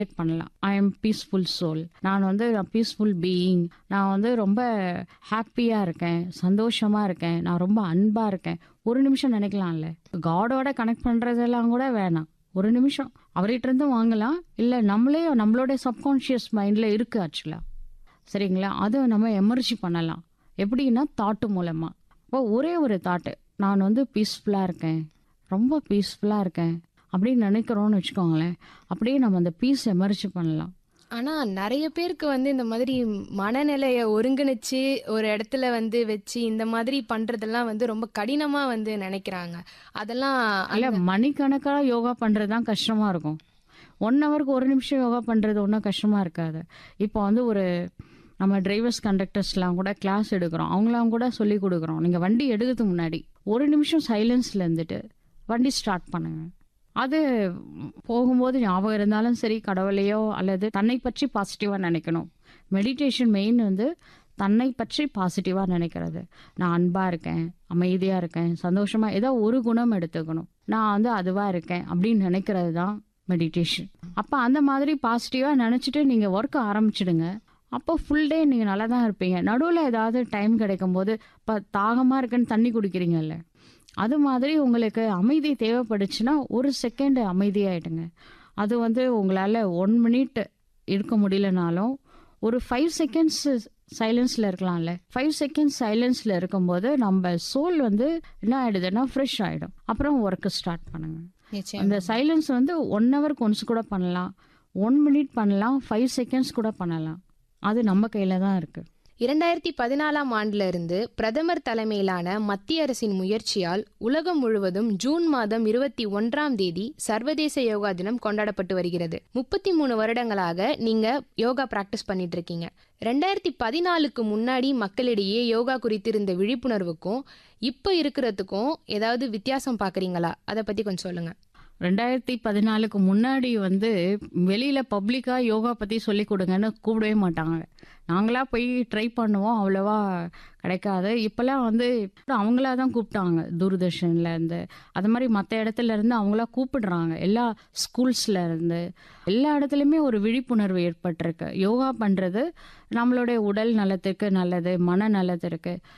பண்ணலாம் I am peaceful soul நான் வந்து பீஸ்ஃபுல் பீயிங் நான் வந்து ரொம்ப ஹாப்பியாக இருக்கேன் சந்தோஷமாக இருக்கேன் நான் ரொம்ப அன்பாக இருக்கேன் ஒரு நிமிஷம் நினைக்கலாம்ல காடோட கனெக்ட் பண்ணுறதெல்லாம் கூட வேணாம் ஒரு நிமிஷம் அவர்கிட்ட இருந்து வாங்கலாம் இல்லை நம்மளே நம்மளோட சப்கான்ஷியஸ் மைண்டில் இருக்குது ஆக்சுவலாக சரிங்களா அதை நம்ம எமர்ஜி பண்ணலாம் எப்படின்னா தாட்டு மூலமாக இப்போ ஒரே ஒரு தாட்டு நான் வந்து பீஸ்ஃபுல்லாக இருக்கேன் ரொம்ப பீஸ்ஃபுல்லாக இருக்கேன் அப்படின்னு நினைக்கிறோன்னு வச்சுக்கோங்களேன் அப்படியே நம்ம அந்த பீஸ் எமர்ஜி பண்ணலாம் ஆனா நிறைய பேருக்கு வந்து இந்த மாதிரி மனநிலைய ஒருங்கிணைச்சு ஒரு இடத்துல வந்து வச்சு இந்த மாதிரி பண்றதெல்லாம் வந்து ரொம்ப கடினமா வந்து நினைக்கிறாங்க அதெல்லாம் இல்லை அந்த- மணிக்கணக்காக யோகா பண்ணுறது தான் கஷ்டமாக இருக்கும் ஒன் ஹவருக்கு ஒரு நிமிஷம் யோகா பண்ணுறது ஒன்றும் கஷ்டமாக இருக்காது இப்போ வந்து ஒரு நம்ம டிரைவர்ஸ் கண்டக்டர்ஸ்லாம் கூட கிளாஸ் எடுக்கிறோம் அவங்களாம் கூட சொல்லி கொடுக்குறோம் நீங்கள் வண்டி எடுக்கிறதுக்கு முன்னாடி ஒரு நிமிஷம் சைலன்ஸில் இருந்துட்டு வண்டி ஸ்டார்ட் பண்ணுங்க அது போகும்போது ஞாபகம் இருந்தாலும் சரி கடவுளையோ அல்லது தன்னை பற்றி பாசிட்டிவாக நினைக்கணும் மெடிடேஷன் மெயின் வந்து தன்னை பற்றி பாசிட்டிவாக நினைக்கிறது நான் அன்பாக இருக்கேன் அமைதியாக இருக்கேன் சந்தோஷமாக ஏதோ ஒரு குணம் எடுத்துக்கணும் நான் வந்து அதுவாக இருக்கேன் அப்படின்னு நினைக்கிறது தான் மெடிடேஷன் அப்போ அந்த மாதிரி பாசிட்டிவாக நினச்சிட்டு நீங்கள் ஒர்க் ஆரம்பிச்சிடுங்க அப்போ ஃபுல் டே நீங்கள் நல்லா தான் இருப்பீங்க நடுவில் ஏதாவது டைம் கிடைக்கும் போது இப்போ தாகமாக இருக்குன்னு தண்ணி குடிக்கிறீங்கல்ல அது மாதிரி உங்களுக்கு அமைதி தேவைப்படுச்சுன்னா ஒரு செகண்ட் அமைதியாயிடுங்க அது வந்து உங்களால் ஒன் மினிட் இருக்க முடியலனாலும் ஒரு ஃபைவ் செகண்ட்ஸ் சைலன்ஸில் இருக்கலாம்ல ஃபைவ் செகண்ட்ஸ் சைலன்ஸில் இருக்கும்போது நம்ம சோல் வந்து என்ன ஆயிடுதுன்னா ஃப்ரெஷ் ஆகிடும் அப்புறம் ஒர்க்கு ஸ்டார்ட் பண்ணுங்க நிச்சயம் அந்த சைலன்ஸ் வந்து ஒன் ஹவருக்கு ஒன்ஸ் கூட பண்ணலாம் ஒன் மினிட் பண்ணலாம் ஃபைவ் செகண்ட்ஸ் கூட பண்ணலாம் அது நம்ம கையில் தான் இருக்குது இரண்டாயிரத்தி பதினாலாம் ஆண்டுல இருந்து பிரதமர் தலைமையிலான மத்திய அரசின் முயற்சியால் உலகம் முழுவதும் ஜூன் மாதம் இருபத்தி ஒன்றாம் தேதி சர்வதேச யோகா தினம் கொண்டாடப்பட்டு வருகிறது முப்பத்தி மூணு வருடங்களாக நீங்க யோகா பிராக்டிஸ் பண்ணிட்டு இருக்கீங்க ரெண்டாயிரத்தி பதினாலுக்கு முன்னாடி மக்களிடையே யோகா குறித்து இருந்த விழிப்புணர்வுக்கும் இப்போ இருக்கிறதுக்கும் ஏதாவது வித்தியாசம் பார்க்குறீங்களா அதை பத்தி கொஞ்சம் சொல்லுங்க ரெண்டாயிரத்தி பதினாலுக்கு முன்னாடி வந்து வெளியில் பப்ளிக்காக யோகா பற்றி சொல்லி கொடுங்கன்னு கூப்பிடவே மாட்டாங்க நாங்களாக போய் ட்ரை பண்ணுவோம் அவ்வளோவா கிடைக்காது இப்போல்லாம் வந்து அவங்களா தான் கூப்பிட்டாங்க தூர்தர்ஷனில் இருந்து அது மாதிரி மற்ற இடத்துல இருந்து அவங்களா கூப்பிடுறாங்க எல்லா ஸ்கூல்ஸில் இருந்து எல்லா இடத்துலையுமே ஒரு விழிப்புணர்வு ஏற்பட்டிருக்கு யோகா பண்ணுறது நம்மளுடைய உடல் நலத்துக்கு நல்லது மன நலத்திற்கு